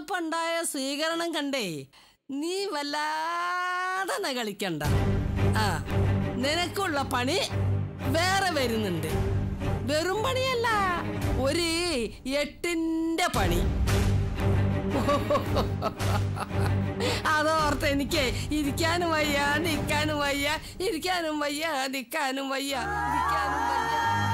ഇന്നിപ്പുണ്ടായ സ്വീകരണം കണ്ടേ നീ വല്ലാതെ നകളിക്കണ്ട ആ നിനക്കുള്ള പണി വേറെ വരുന്നുണ്ട് വെറും പണിയല്ല ഒരു എട്ടിന്റെ പണി അതോർത്ത് എനിക്ക് ഇരിക്കാനും വയ്യ നിൽക്കാനും വയ്യ ഇരിക്കാനും വയ്യ നിൽക്കാനും വയ്യ ഇരിക്കാനും വയ്യ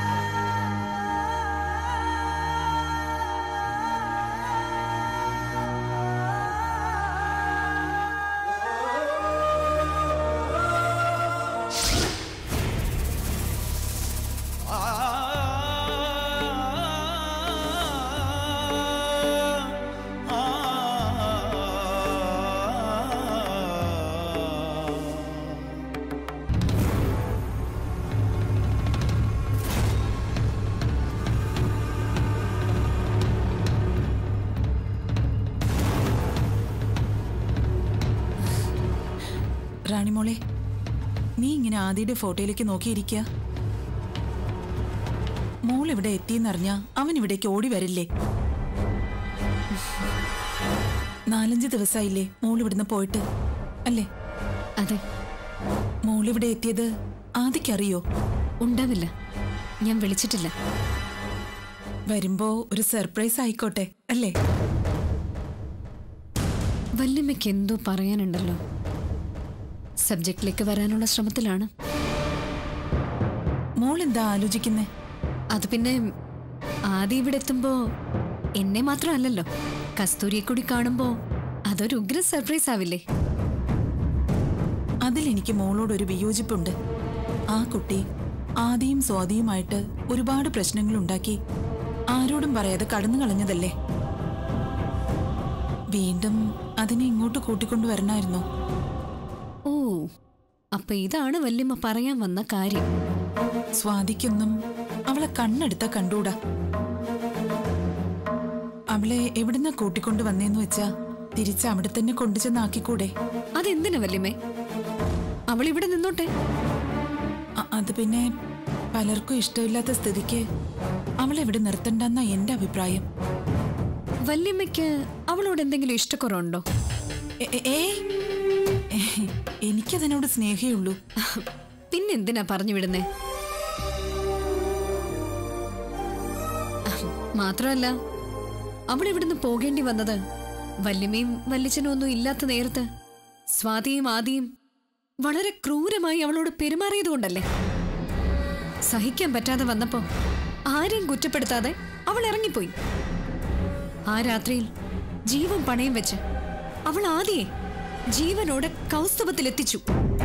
റാണിമോളെ നീ ഇങ്ങനെ ആദിയുടെ ഫോട്ടോയിലേക്ക് നോക്കിയിരിക്കുക മോൾ ഇവിടെ എത്തിയെന്നറിഞ്ഞ അവൻ ഇവിടേക്ക് ഓടി വരില്ലേ നാലഞ്ച് ദിവസമായില്ലേ മോൾ ഇവിടുന്ന് പോയിട്ട് അല്ലേ അതെ മോൾ ഇവിടെ എത്തിയത് ആദിക്കറിയോ ഉണ്ടാവില്ല ഞാൻ വിളിച്ചിട്ടില്ല വരുമ്പോ ഒരു സർപ്രൈസ് ആയിക്കോട്ടെ അല്ലേ വല്യമ്മയ്ക്ക് എന്തോ പറയാനുണ്ടല്ലോ സബ്ജക്റ്റിലേക്ക് വരാനുള്ള ശ്രമത്തിലാണ് മോൾ എന്താ ആലോചിക്കുന്നേ അത് പിന്നെ ആദ്യം ഇവിടെ എത്തുമ്പോ എന്നെ മാത്രമല്ലല്ലോ കസ്തൂരിയെ കൂടി കാണുമ്പോ അതൊരു ഉഗ്ര സർപ്രൈസ് ആവില്ലേ അതിലെനിക്ക് മോളോടൊരു വിയോജിപ്പുണ്ട് ആ കുട്ടി ആദിയും സ്വാതിയുമായിട്ട് ഒരുപാട് പ്രശ്നങ്ങൾ ഉണ്ടാക്കി ആരോടും പറയാതെ കടന്നു കളഞ്ഞതല്ലേ വീണ്ടും അതിനെ ഇങ്ങോട്ട് കൂട്ടിക്കൊണ്ടുവരണമായിരുന്നു ഓ അപ്പൊ ഇതാണ് വല്യമ്മ പറയാൻ വന്ന കാര്യം സ്വാതിക്കൊന്നും അവളെ കണ്ണെടുത്ത കണ്ടൂടാ അവളെ എവിടുന്ന കൂട്ടിക്കൊണ്ടു വന്നേന്ന് വെച്ചാ തിരിച്ച് അവിടെ തന്നെ കൊണ്ടുചെന്നാക്കിക്കൂടെ അതെന്തിനാ വല്യമ്മേ അവൾ ഇവിടെ നിന്നോട്ടെ അ- അത് പിന്നെ പലർക്കും ഇഷ്ടമില്ലാത്ത സ്ഥിതിക്ക് അവളെവിടെ നിർത്തണ്ടെന്ന എന്റെ അഭിപ്രായം വല്യമ്മയ്ക്ക് അവളോട് എന്തെങ്കിലും ഇഷ്ടക്കുറവുണ്ടോ എ- എ- ഏയ് ഏഹ്, എനിക്കതിനോട് സ്നേഹേ ഉള്ളൂ പിന്നെന്തിനാ പറഞ്ഞു വിടുന്നേ മാത്രമല്ല അവൾ ഇവിടുന്ന് പോകേണ്ടി വന്നത് വല്യമ്മയും വല്യച്ഛനും ഒന്നും ഇല്ലാത്ത നേരത്ത് സ്വാതിയും ആദിയും വളരെ ക്രൂരമായി അവളോട് പെരുമാറിയതുകൊണ്ടല്ലേ സഹിക്കാൻ പറ്റാതെ വന്നപ്പോ ആരെയും കുറ്റപ്പെടുത്താതെ അവൾ ഇറങ്ങിപ്പോയി ആ രാത്രിയിൽ ജീവൻ പണയം വെച്ച് അവൾ ആദിയെ ജീവനോടെ കൗസ്തുഭത്തിലെത്തിച്ചു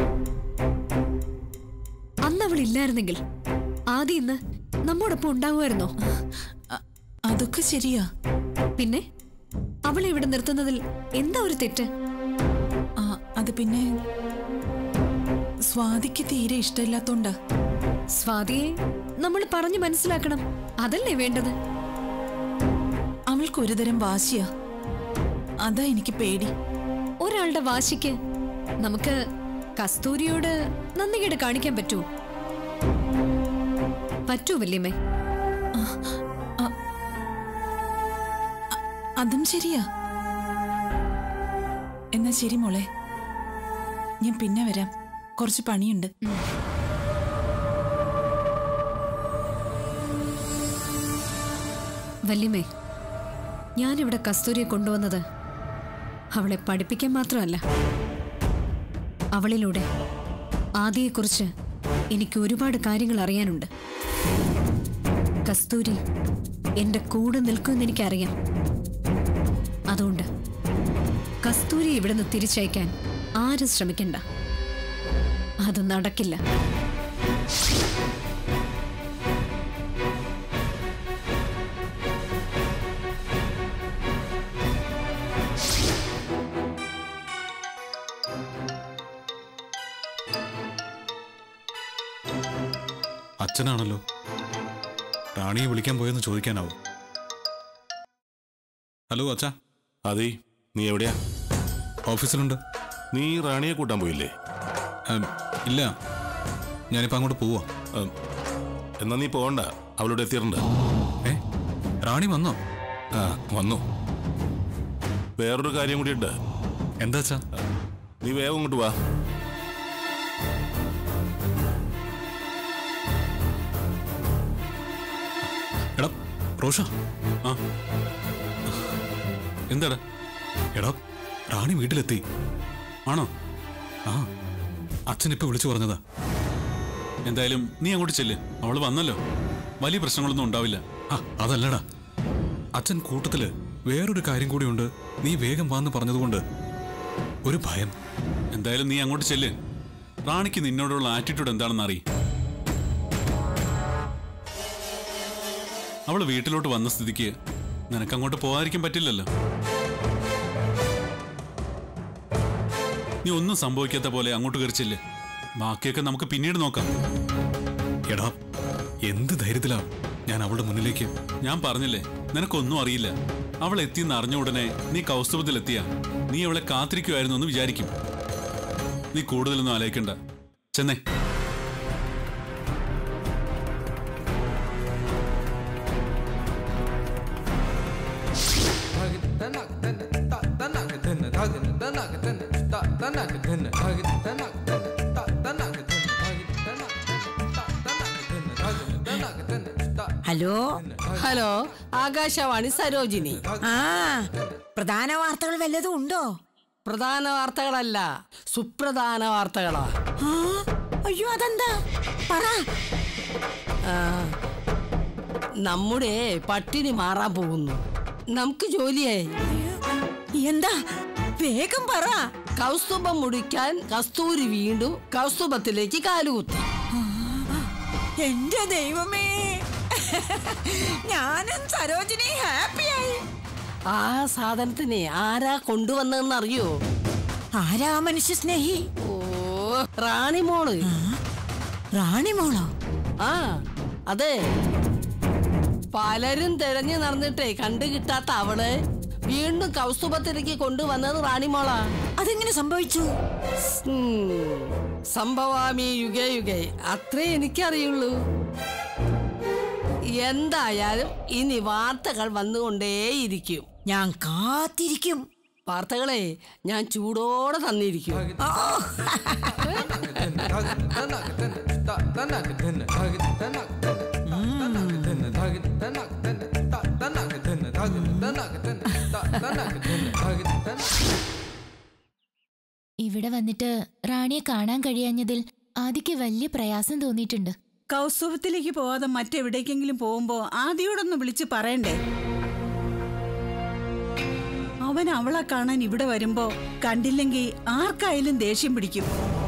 അന്ന് അവൾ ഇല്ലായിരുന്നെങ്കിൽ ആദ്യം ഇന്ന് നമ്മോടൊപ്പം ഉണ്ടാവുമായിരുന്നോ അ- അതൊക്കെ ശരിയാ പിന്നെ അവളെ ഇവിടെ നിർത്തുന്നതിൽ എന്താ ഒരു തെറ്റ് ആ, അത് പിന്നെ സ്വാതിക്ക് തീരെ ഇഷ്ടമില്ലാത്തോണ്ടാ സ്വാതിയെ നമ്മൾ പറഞ്ഞു മനസ്സിലാക്കണം അതല്ലേ വേണ്ടത് അവൾക്ക് ഒരുതരം വാശിയാ അതാ എനിക്ക് പേടി ഒരാളുടെ വാശിക്ക് നമുക്ക് കസ്തൂരിയോട് നന്ദികേട് കാണിക്കാൻ പറ്റുമോ പറ്റൂ വല്യമ്മേ അതും ശരിയാ എന്നാ ശരി മോളെ ഞാൻ പിന്നെ വരാം കുറച്ച് പണിയുണ്ട് വല്യമ്മേ ഞാനിവിടെ കസ്തൂരിയെ കൊണ്ടുവന്നത് അവളെ പഠിപ്പിക്കാൻ മാത്രമല്ല അവളിലൂടെ ആദിയെക്കുറിച്ച് എനിക്ക് ഒരുപാട് കാര്യങ്ങൾ അറിയാനുണ്ട് കസ്തൂരി എന്റെ കൂടെ നിൽക്കുമെന്ന് എനിക്കറിയാം അതുകൊണ്ട് കസ്തൂരി ഇവിടുന്ന് തിരിച്ചയക്കാൻ ആരും ശ്രമിക്കണ്ട അത് നടക്കില്ല അച്ഛനാണല്ലോ റാണിയെ വിളിക്കാൻ പോയെന്ന് ചോദിക്കാനാവും ഹലോ അച്ഛാ അതെ നീ എവിടെയാ ഓഫീസിലുണ്ട് നീ റാണിയെ കൂട്ടാൻ പോയില്ലേ ഉം, ഇല്ല ഞാനിപ്പോൾ അങ്ങോട്ട് പോവാ ഉം, എന്നാ നീ പോകണ്ട അവളോട് എത്തിയിട്ടുണ്ട് ഏ റാണി വന്നോ ആ വന്നു വേറൊരു കാര്യം കൂടി ഉണ്ട് എന്താ അച്ഛാ നീ വേഗം ഇങ്ങോട്ട് വാ എടാ റോഷ ആ എന്താടാ എടാ റാണി വീട്ടിലെത്തി ആണോ ആ അച്ഛൻ ഇപ്പൊ വിളിച്ചു പറഞ്ഞതാ എന്തായാലും നീ അങ്ങോട്ട് ചെല്ല് അവള് വന്നല്ലോ വലിയ പ്രശ്നങ്ങളൊന്നും ഉണ്ടാവില്ല ആ അതല്ലടാ അച്ഛൻ കൂട്ടത്തില് വേറൊരു കാര്യം കൂടിയുണ്ട് നീ വേഗം വാന്ന് പറഞ്ഞതുകൊണ്ട് ഒരു ഭയം എന്തായാലും നീ അങ്ങോട്ട് ചെല്ല് റാണിക്ക് നിന്നോടുള്ള ആറ്റിറ്റ്യൂഡ് എന്താണെന്ന് അറിയും അവള് വീട്ടിലോട്ട് വന്ന സ്ഥിതിക്ക് നിനക്ക് അങ്ങോട്ട് പോകാതിരിക്കാൻ പറ്റില്ലല്ലോ നീ ഒന്നും സംഭവിക്കാത്ത പോലെ അങ്ങോട്ട് കയറിച്ചില്ലേ ബാക്കിയൊക്കെ നമുക്ക് പിന്നീട് നോക്കാം എടാ എന്ത് ധൈര്യത്തിലാ ഞാൻ അവളുടെ മുന്നിലേക്ക് ഞാൻ പറഞ്ഞില്ലേ നിനക്കൊന്നും അറിയില്ല അവൾ എത്തിയെന്ന് അറിഞ്ഞ ഉടനെ നീ കൗസ്തുഭത്തിലെത്തിയ നീ അവളെ കാത്തിരിക്കുമായിരുന്നു എന്ന് വിചാരിക്കും നീ കൂടുതലൊന്നും ആലോചിക്കണ്ട ചെന്നേ ഹലോ ഹലോ ആകാശവാണി സരോജിനി ആ പ്രധാന വാർത്തകൾ വല്ലതും ഉണ്ടോ പ്രധാന വാർത്തകളല്ല സുപ്രധാന വാർത്തകളാ ആ അയ്യോ അതെന്താ പറ ആ, നമ്മുടെ പട്ടിണി മാറാൻ പോകുന്നു നമുക്ക് ജോലിയായി എന്താ വേഗം പറ കൗസ്തുഭം മുടിക്കാൻ കസ്തൂരി വീണ്ടും കൗസ്തുഭത്തിലേക്ക് കാലുകുത്തി എന്റെ ദൈവമേ ഞാനും സരോജിനി ഹാപ്പിയായി ആ സാധനത്തിനെ ആരാ കൊണ്ടുവന്നതെന്ന് അറിയോ ആരാ ആ മനുഷ്യ സ്നേഹി ഓ റാണി മോള് റാണി മോളോ ആ അതെ പലരും തിരഞ്ഞു നടന്നിട്ടേ കണ്ടു കിട്ടാത്ത അവള് വീണ്ടും കൗസ്തുഭത്തിലേക്ക് കൊണ്ടുവന്നത് റാണിമോളാ അതെങ്ങനെ സംഭവിച്ചു ഉം, സംഭവാമി യുഗേ യുഗേ അത്രേ എനിക്കറിയുള്ളൂ എന്തായാലും ഇനി വാർത്തകൾ വന്നുകൊണ്ടേയിരിക്കും ഞാൻ കാത്തിരിക്കും വാർത്തകളെ ഞാൻ ചൂടോടെ തന്നിരിക്കും ആ, ഇവിടെ വന്നിട്ട് റാണിയെ കാണാൻ കഴിയാഞ്ഞതിൽ ആദിക്ക് വലിയ പ്രയാസം തോന്നിയിട്ടുണ്ട് കൗസ്തുഭത്തിലേക്ക് പോവാതെ മറ്റെവിടേക്കെങ്കിലും പോകുമ്പോ ആദ്യോടൊന്ന് വിളിച്ച് പറയണ്ടേ അവൻ അവളെ കാണാൻ ഇവിടെ വരുമ്പോ കണ്ടില്ലെങ്കിൽ ആർക്കായാലും ദേഷ്യം പിടിക്കും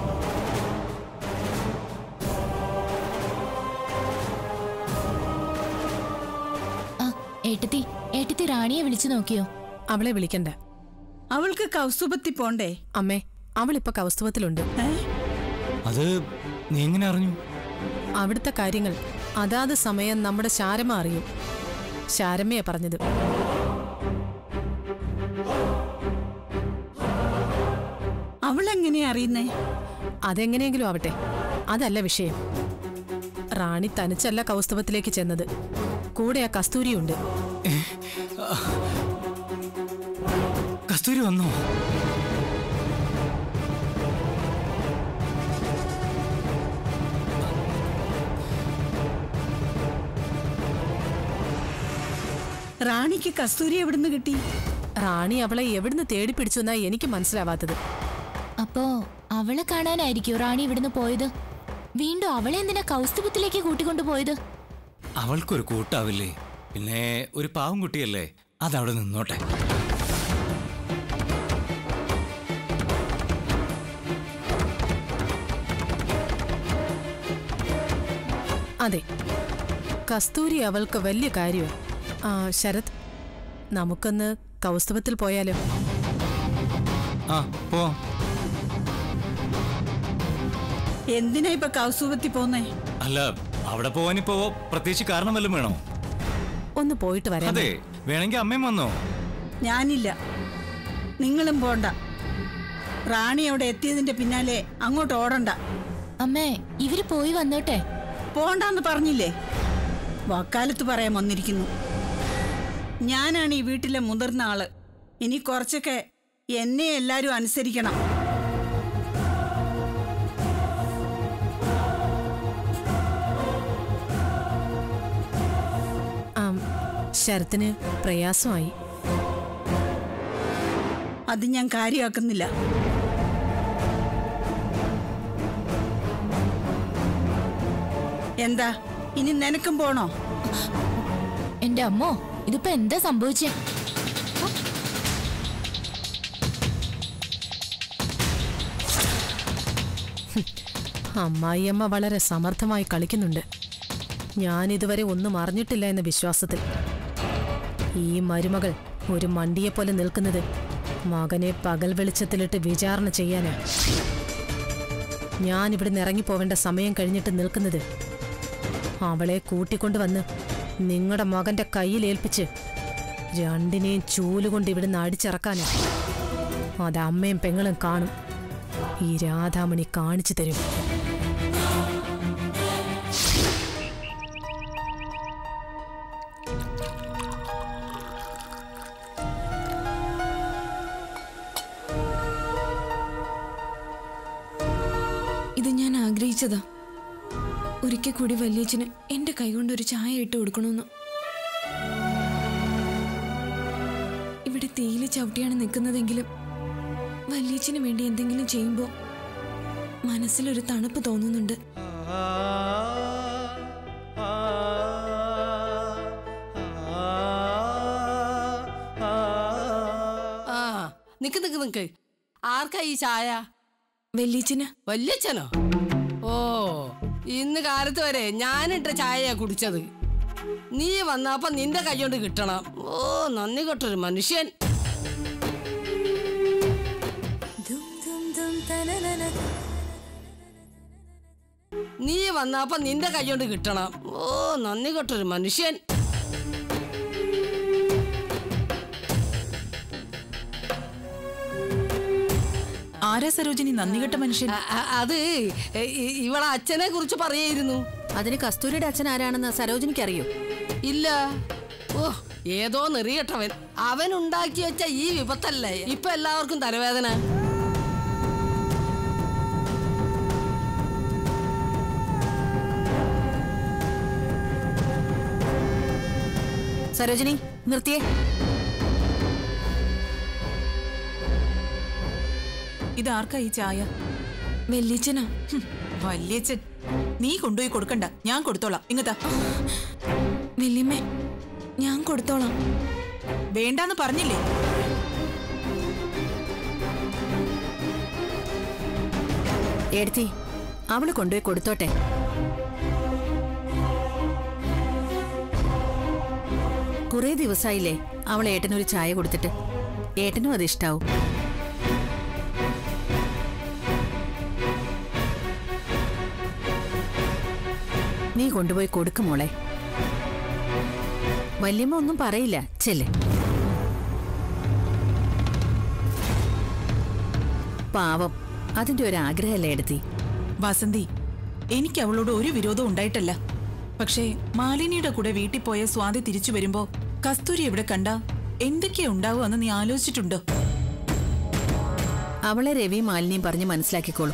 ആ ഏട്ടത്തി ഏട്ടത്തി റാണിയെ വിളിച്ചു നോക്കിയോ അവളെ വിളിക്കണ്ട അവൾക്ക് കൗസ്തുഭത്തിൽ പോണ്ടേ അമ്മേ അവളിപ്പോ കൗസ്തുവത്തിലുണ്ട് ഏ? അത് നീ എങ്ങനെ അറിഞ്ഞു അവിടുത്തെ കാര്യങ്ങൾ അതാത് സമയം നമ്മുടെ ശാരമ അറിയും ശാരമ്മയാ പറഞ്ഞത് അവളെങ്ങനെയാ അറിയുന്നേ അതെങ്ങനെയെങ്കിലും ആവട്ടെ അതല്ല വിഷയം റാണി തനിച്ചല്ല കൗസ്തുവത്തിലേക്ക് ചെന്നത് കൂടെ ആ കസ്തൂരിയുണ്ട് കസ്തൂരി വന്നോ റാണിക്ക് കസ്തൂരി എവിടുന്ന് കിട്ടി റാണി അവളെ എവിടുന്ന് തേടി പിടിച്ചു എന്നാ എനിക്ക് മനസ്സിലാവാത്തത് അപ്പോ അവളെ കാണാനായിരിക്കോ റാണി ഇവിടുന്ന് പോയത് വീണ്ടും അവളെ എന്തിനാ കൗസ്തുഭത്തിലേക്ക് കൂട്ടിക്കൊണ്ടു പോയത് അവൾക്കൊരു കൂട്ടാവില്ലേ പിന്നെ ഒരു പാവം കുട്ടിയല്ലേ അതവിടെ നിന്നോട്ടെ അതെ കസ്തൂരി അവൾക്ക് വലിയ കാര്യമാണ് ആ ശരത് നമുക്കൊന്ന് കൗസ്തുവത്തിൽ പോയാലോ ആ പോ എന്തിനാ ഇപ്പൊ കൗസ്തുഭത്തിൽ പോന്നേ അല്ല അവിടെ പോവാനിപ്പോ പ്രത്യേകിച്ച് കാരണം വല്ലതും വേണോ ഒന്ന് പോയിട്ട് വരാം അതെ വേണമെങ്കിൽ അമ്മയും വന്നോ ഞാനില്ല നിങ്ങളും പോണ്ട റാണി അവിടെ എത്തിയതിന്റെ പിന്നാലെ അങ്ങോട്ട് ഓടണ്ട അമ്മേ ഇവര് പോയി വന്നോട്ടെ പോണ്ടാന്ന് പറഞ്ഞില്ലേ വക്കാലത്ത് പറയാൻ വന്നിരിക്കുന്നു ഞാനാണ് ഈ വീട്ടിലെ മുതിർന്ന ആള് ഇനി കുറച്ചൊക്കെ എന്നെ എല്ലാരും അനുസരിക്കണം ആം, ശരത്തിന് പ്രയാസമായി അത് ഞാൻ കാര്യമാക്കുന്നില്ല എന്താ ഇനി നിനക്കും പോണോ എന്റെ അമ്മോ ഇതിപ്പോ എന്താ സംഭവിച്ചേ അമ്മായിയമ്മ വളരെ സമർത്ഥമായി കളിക്കുന്നുണ്ട് ഞാൻ ഇതുവരെ ഒന്നും അറിഞ്ഞിട്ടില്ല എന്ന വിശ്വാസത്തിൽ ഈ മരുമകൾ ഒരു മണ്ടിയെപ്പോലെ നിൽക്കുന്നത് മകനെ പകൽ വെളിച്ചത്തിലിട്ട് വിചാരണ ചെയ്യാനാ ഞാൻ ഇവിടുന്ന് ഇറങ്ങിപ്പോവേണ്ട സമയം കഴിഞ്ഞിട്ട് നിൽക്കുന്നത് അവളെ കൂട്ടിക്കൊണ്ടുവന്ന് നിങ്ങളുടെ മകന്റെ കയ്യിൽ ഏൽപ്പിച്ച് രണ്ടിനെയും ചൂലുകൊണ്ട് ഇവിടുന്ന് അടിച്ചിറക്കാനാ അത് അമ്മയും പെങ്ങളും കാണും ഈ രാധാമണി കാണിച്ചു തരും ഇത് ഞാൻ ആഗ്രഹിച്ചതാ ഒരിക്കൽ കൂടി വല്യച്ഛന് എന്റെ കൈകൊണ്ട് ഒരു ചായ ഇട്ട് കൊടുക്കണമെന്ന് ഇവിടെ തീയില് ചവിട്ടിയാണ് നിൽക്കുന്നതെങ്കിലും വല്യച്ഛന് വേണ്ടി എന്തെങ്കിലും ചെയ്യുമ്പോൾ മനസ്സിലൊരു തണുപ്പ് തോന്നുന്നുണ്ട് ആ നിക്ക് നിക്ക് നിക്ക് ആർക്കാ ഈ ചായ വല്യച്ഛന് വല്യച്ഛനോ ഓ ഇന്ന് കാലത്ത് വരെ ഞാനിട്ട ചായയാ കുടിച്ചത് നീ വന്നപ്പോ നിന്റെ കൈകൊണ്ട് കിട്ടണം ഓ നന്ദി കെട്ടൊരു മനുഷ്യൻ നീ വന്നപ്പോ നിന്റെ കൈകൊണ്ട് കിട്ടണം ഓ നന്ദി കെട്ടൊരു മനുഷ്യൻ ആരാ സരോജിനി നന്ദികെട്ട മനുഷ്യൻ അ- അ- അത് ഇ- ഇ- ഇവളെ അച്ഛനെ കുറിച്ച് പറയായിരുന്നു അതിന് കസ്തൂരിയുടെ അച്ഛൻ ആരാണെന്ന് സരോജിനിക്ക് അറിയോ ഇല്ല ഓ ഏതോ നെറിയട്ടവൻ അവൻ ഉണ്ടാക്കി വെച്ച ഈ വിപത്തല്ലേ ഇപ്പൊ എല്ലാവർക്കും തലവേദന സരോജിനി നിർത്തിയേ ഇതാർക്കാ ഈ ചായ വല്യച്ഛനാ ഹും, വല്യച്ഛൻ നീ കൊണ്ടുപോയി കൊടുക്കണ്ട ഞാൻ കൊടുത്തോളാം ഇങ്ങത്താ വല്യമ്മേ ഞാൻ കൊടുത്തോളാം വേണ്ടാന്ന് പറഞ്ഞില്ലേ എടുത്തി അവള് കൊണ്ടുപോയി കൊടുത്തോട്ടെ കുറെ ദിവസമായില്ലേ അവൾ ഏട്ടനൊരു ചായ കൊടുത്തിട്ട് ഏട്ടനും അത് ഇഷ്ടാവും നീ കൊണ്ടുപോയി കൊടുക്കും മോളെ വല്യമ്മ ഒന്നും പറയില്ല ചെല്ലേ പാവം അതിന്റെ ഒരു ആഗ്രഹമല്ലേ എടുത്തി വസന്തി എനിക്ക് അവളോട് ഒരു വിരോധം ഉണ്ടായിട്ടല്ല പക്ഷേ മാലിനിയുടെ കൂടെ വീട്ടിൽ പോയ സ്വാതി തിരിച്ചു വരുമ്പോ കസ്തൂരി ഇവിടെ കണ്ട എന്തൊക്കെയാ ഉണ്ടാവുക നീ ആലോചിച്ചിട്ടുണ്ടോ അവളെ രവി മാലിന്യം പറഞ്ഞ് മനസ്സിലാക്കിക്കോളും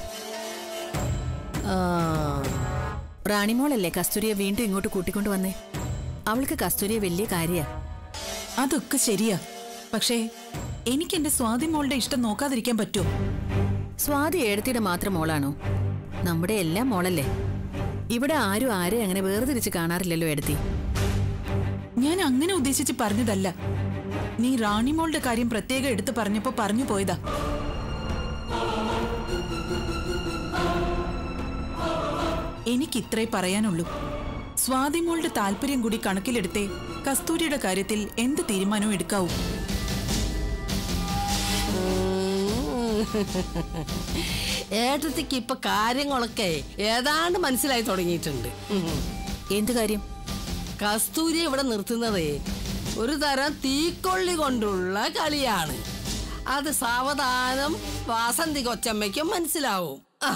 റാണിമോളല്ലേ കസ്തൂരിയെ വീണ്ടും ഇങ്ങോട്ട് കൂട്ടിക്കൊണ്ടു വന്നേ അവൾക്ക് കസ്തൂരിയെ വലിയ കാര്യ അതൊക്കെ ശരിയാ പക്ഷേ എനിക്ക് എന്റെ സ്വാതി മോളുടെ ഇഷ്ടം നോക്കാതിരിക്കാൻ പറ്റുമോ സ്വാതി ഏടത്തിയുടെ മാത്രം മോളാണോ നമ്മുടെ എല്ലാം മോളല്ലേ ഇവിടെ ആരും ആരെ അങ്ങനെ വേർതിരിച്ച് കാണാറില്ലല്ലോ ഏടത്തി ഞാൻ അങ്ങനെ ഉദ്ദേശിച്ച് പറഞ്ഞതല്ല നീ റാണിമോളുടെ കാര്യം പ്രത്യേകം എടുത്തു പറഞ്ഞപ്പോ പറഞ്ഞു പോയതാ എനിക്ക് ഇത്രേ പറയാനുള്ളൂ സ്വാതിമോളുടെ താല്പര്യം കൂടി കണക്കിലെടുത്തേ കസ്തൂരിയുടെ കാര്യത്തിൽ എന്ത് തീരുമാനവും എടുക്കാവൂ ഏട്ടത്തിക്ക് ഇപ്പൊ കാര്യങ്ങളൊക്കെ ഏതാണ്ട് മനസ്സിലായി തുടങ്ങിയിട്ടുണ്ട് ഉം. എന്ത് കാര്യം കസ്തൂരി ഇവിടെ നിർത്തുന്നതേ ഒരു തരം തീക്കൊള്ളി കൊണ്ടുള്ള കളിയാണ് അത് സാവധാനം വാസന്തി കൊച്ചമ്മയ്ക്കും മനസ്സിലാവും ആ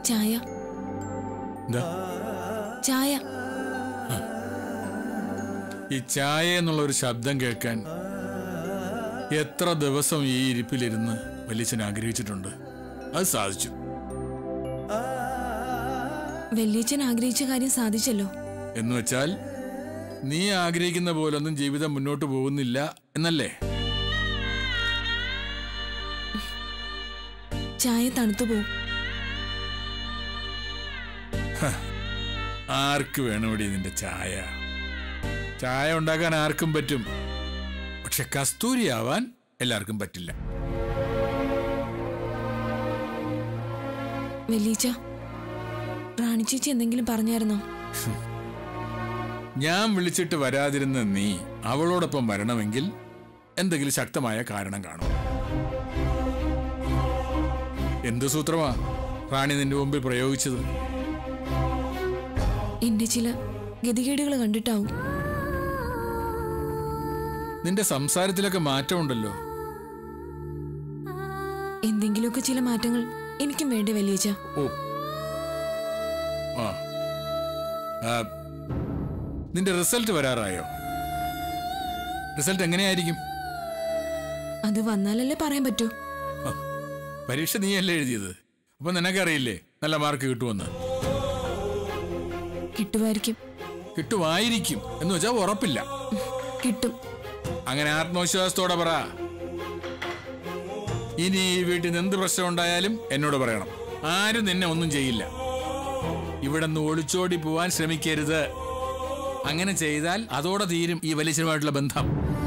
ചായ എന്താ ചായ ഈ ചായ എന്നുള്ള ഒരു ശബ്ദം കേൾക്കാൻ എത്ര ദിവസം ഈ ഇരിപ്പിലിരുന്ന് വലിയച്ഛൻ ആഗ്രഹിച്ചിട്ടുണ്ട് അത് സാധിച്ചു വല്യച്ഛൻ ആഗ്രഹിച്ച കാര്യം സാധിച്ചല്ലോ എന്ന് വെച്ചാൽ നീ ആഗ്രഹിക്കുന്ന പോലൊന്നും ജീവിതം മുന്നോട്ട് പോകുന്നില്ല എന്നല്ലേ ചായ തണുത്തു പോവും ആർക്ക് വേണോടി നിന്റെ ചായ ചായ ഉണ്ടാക്കാൻ ആർക്കും പറ്റും പക്ഷെ കസ്തൂരി ആവാൻ എല്ലാവർക്കും പറ്റില്ല വല്യച്ഛ റാണി ചേച്ചി എന്തെങ്കിലും പറഞ്ഞായിരുന്നോ ഞാൻ വിളിച്ചിട്ട് വരാതിരുന്ന നീ അവളോടൊപ്പം വരണമെങ്കിൽ എന്തെങ്കിലും ശക്തമായ കാരണം കാണും എന്ത് സൂത്രമാ റാണി നിന്റെ മുമ്പിൽ പ്രയോഗിച്ചത് എന്റെ ചില ഗതികേടുകൾ കണ്ടിട്ടാവും നിന്റെ സംസാരത്തിലൊക്കെ മാറ്റമുണ്ടല്ലോ എന്തെങ്കിലുമൊക്കെ ചില മാറ്റങ്ങൾ എനിക്കും വേണ്ടി വലിയച്ച ഓ ആ ആ, നിന്റെ റിസൾട്ട് വരാറായോ റിസൾട്ട് എങ്ങനെയായിരിക്കും അത് വന്നാലല്ലേ പറയാൻ പറ്റൂ ആ, പരീക്ഷ നീയല്ലേ എഴുതിയത് അപ്പൊ നിനക്കറിയില്ലേ നല്ല മാർക്ക് കിട്ടുമെന്ന് കിട്ടുമായിരിക്കും കിട്ടുമായിരിക്കും എന്ന് വെച്ചാൽ ഉറപ്പില്ല കിട്ടും അങ്ങനെ ആത്മവിശ്വാസത്തോടെ പറ ഇനി ഈ വീട്ടിൽ നിന്ന് എന്ത് പ്രശ്നം ഉണ്ടായാലും എന്നോട് പറയണം ആരും നിന്നെ ഒന്നും ചെയ്യില്ല ഇവിടെ നിന്ന് ഒളിച്ചോടി പോവാൻ ശ്രമിക്കരുത് അങ്ങനെ ചെയ്താൽ അതോടെ തീരും ഈ വലിയച്ഛനുമായിട്ടുള്ള ബന്ധം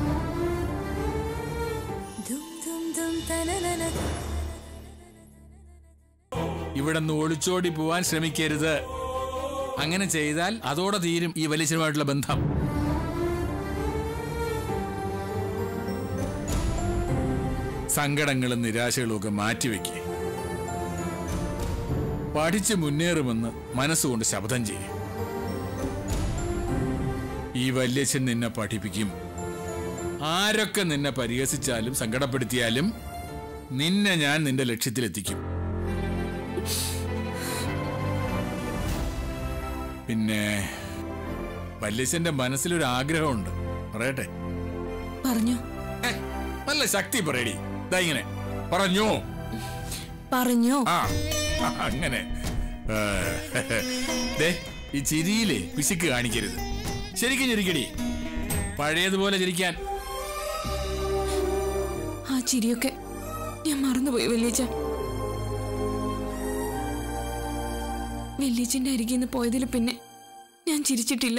ഇവിടെ നിന്ന് ഒളിച്ചോടി പോവാൻ ശ്രമിക്കരുത് അങ്ങനെ ചെയ്താൽ അതോടെ തീരും ഈ വലിയച്ഛനുമായിട്ടുള്ള ബന്ധം സങ്കടങ്ങളും നിരാശകളും ഒക്കെ മാറ്റിവെക്കുക പഠിച്ച് മുന്നേറുമെന്ന് മനസ്സുകൊണ്ട് ശബ്ദം ചെയ്യും ഈ വല്യച്ഛൻ നിന്നെ പഠിപ്പിക്കും ആരൊക്കെ നിന്നെ പരിഹസിച്ചാലും സങ്കടപ്പെടുത്തിയാലും നിന്നെ ഞാൻ നിന്റെ ലക്ഷ്യത്തിലെത്തിക്കും പിന്നെ വല്യച്ഛന്റെ മനസ്സിലൊരു ആഗ്രഹമുണ്ട് പറയട്ടെ പറഞ്ഞു നല്ല ശക്തി പറയടി ദാ ഇങ്ങനെ പറഞ്ഞോ പറഞ്ഞോ ആ ആ, അങ്ങനെ ഏ, ദേ ഈ ചിരിയിലെ പിശുക്ക് കാണിക്കരുത് ശരിക്കും ചിരിക്കടി പഴയതുപോലെ ചിരിക്കാൻ ആ ചിരിയൊക്കെ ഞാൻ മറന്നുപോയി വല്യച്ഛ വല്യച്ഛന്റെ അരികിൽ നിന്ന് പോയതിൽ പിന്നെ ഞാൻ ചിരിച്ചിട്ടില്ല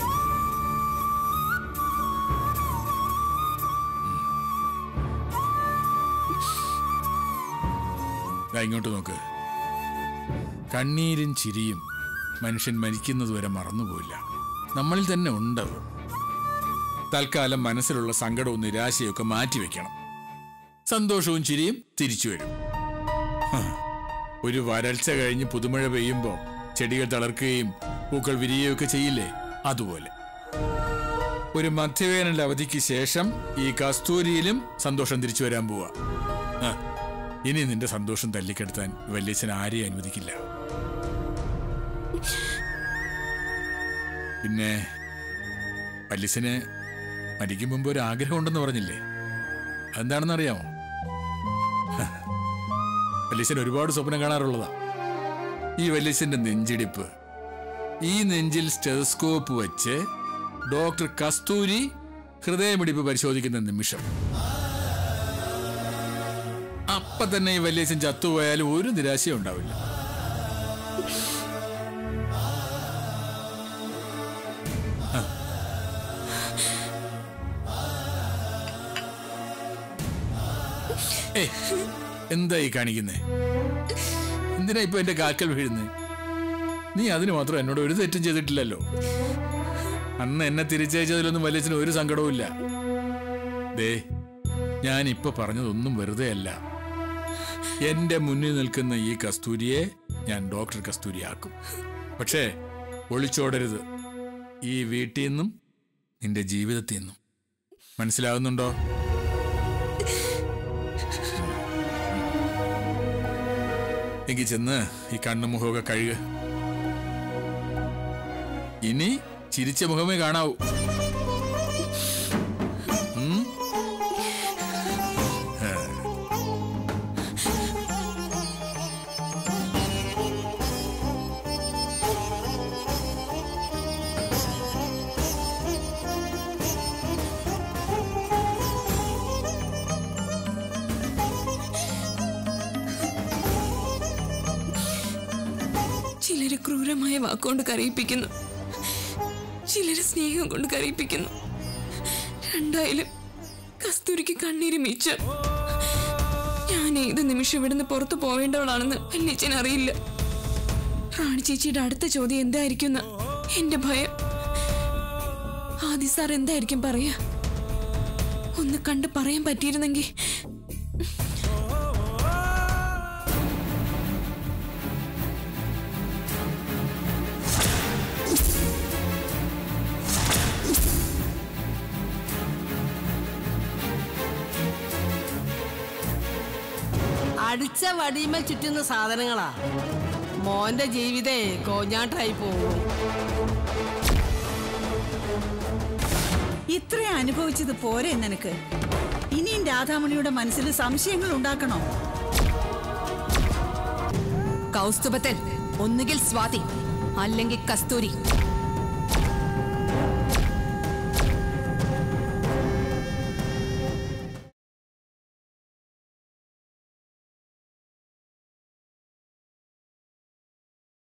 ദാ ഇങ്ങോട്ട് നോക്ക് കണ്ണീരും ചിരിയും മനുഷ്യൻ മരിക്കുന്നതുവരെ മറന്നുപോയില്ല നമ്മളിൽ തന്നെ ഉണ്ട് അത്. തൽക്കാലം മനസ്സിലുള്ള സങ്കടവും നിരാശയും ഒക്കെ മാറ്റിവെക്കണം സന്തോഷവും ചിരിയും തിരിച്ചു വരും ഹ. ഒരു വരൾച്ച കഴിഞ്ഞ് പുതുമഴ പെയ്യുമ്പോൾ ചെടികൾ തളർക്കുകയും പൂക്കൾ വിരിയുകയും ഒക്കെ ചെയ്യില്ലേ അതുപോലെ ഒരു മധ്യവേനൽ അവധിക്ക് ശേഷം ഈ കസ്തൂരിയിലും സന്തോഷം തിരിച്ചു വരാൻ പോവാ ആ, ഇനി നിന്റെ സന്തോഷം തല്ലിക്കെടുത്താൻ വല്യച്ഛൻ ആരെയും അനുവദിക്കില്ല പിന്നെ വല്യച്ഛന് മരിക്കും മുമ്പ് ഒരു ആഗ്രഹം ഉണ്ടെന്ന് പറഞ്ഞില്ലേ അതെന്താണെന്ന് അറിയാമോ ഹ, വല്യച്ഛൻ ഒരുപാട് സ്വപ്നം കാണാറുള്ളതാ ഈ വല്യച്ഛന്റെ നെഞ്ചിടിപ്പ് ഈ നെഞ്ചിൽ സ്റ്റെതസ്കോപ്പ് വെച്ച് ഡോക്ടർ കസ്തൂരി ഹൃദയമിടിപ്പ് പരിശോധിക്കുന്ന നിമിഷം അപ്പൊ തന്നെ ഈ വല്യച്ഛൻ ചത്തുപോയാലും ഒരു നിരാശയും ഉണ്ടാവില്ല ആ. ഏയ്, എന്താ ഈ കാണിക്കുന്നേ എന്തിനാ ഇപ്പൊ എന്റെ കാക്കൽ വീഴുന്നേ നീ അതിന് മാത്രം എന്നോട് ഒരു തെറ്റും ചെയ്തിട്ടില്ലല്ലോ അന്ന് എന്നെ തിരിച്ചയച്ചതിലൊന്നും വലിയച്ഛന് ഒരു സങ്കടവും ഇല്ല ദേ ഞാൻ ഇപ്പൊ പറഞ്ഞതൊന്നും വെറുതെ അല്ല എന്റെ മുന്നിൽ നിൽക്കുന്ന ഈ കസ്തൂരിയെ ഞാൻ ഡോക്ടർ കസ്തൂരിയാക്കും പക്ഷേ ഒളിച്ചോടരുത് ഈ വീട്ടിൽ നിന്നും നിന്റെ ജീവിതത്തിൽ നിന്നും മനസ്സിലാവുന്നുണ്ടോ എങ്കിൽ ചെന്ന് ഈ കണ്ണും മുഖമൊക്കെ കഴുകുക ഇനി ചിരിച്ച മുഖമേ കാണാവൂ ഉം? ഏ. ചിലര് ക്രൂരമായ വാക്കുകൊണ്ട് കരയിപ്പിക്കുന്നു ചിലര് സ്നേഹം കൊണ്ട് കരയിപ്പിക്കുന്നു രണ്ടായാലും കസ്തൂരിക്ക് കണ്ണീര് മീച്ച ഞാൻ ഏത് നിമിഷം ഇവിടുന്ന് പുറത്തു പോവേണ്ടവളാണെന്ന് വല്യച്ഛൻ അറിയില്ല റാണി ചേച്ചിയുടെ അടുത്ത ചോദ്യം എന്തായിരിക്കും എന്റെ ഭയം ആദി സാർ എന്തായിരിക്കും പറയാ ഒന്ന് കണ്ട് പറയാൻ പറ്റിയിരുന്നെങ്കിൽ അടിച്ച വടിയുമേ ചുറ്റുന്ന സാധനങ്ങളാ മോന്റെ ജീവിതേ കോഞ്ഞാട്ടായി പോകും ഇത്രയും അനുഭവിച്ചത് പോരെ നിനക്ക് ഇനിയും രാധാമണിയുടെ മനസ്സിൽ സംശയങ്ങൾ ഉണ്ടാക്കണോ കൗസ്തുഭത്തിൽ ഒന്നുകിൽ സ്വാതി അല്ലെങ്കിൽ കസ്തൂരി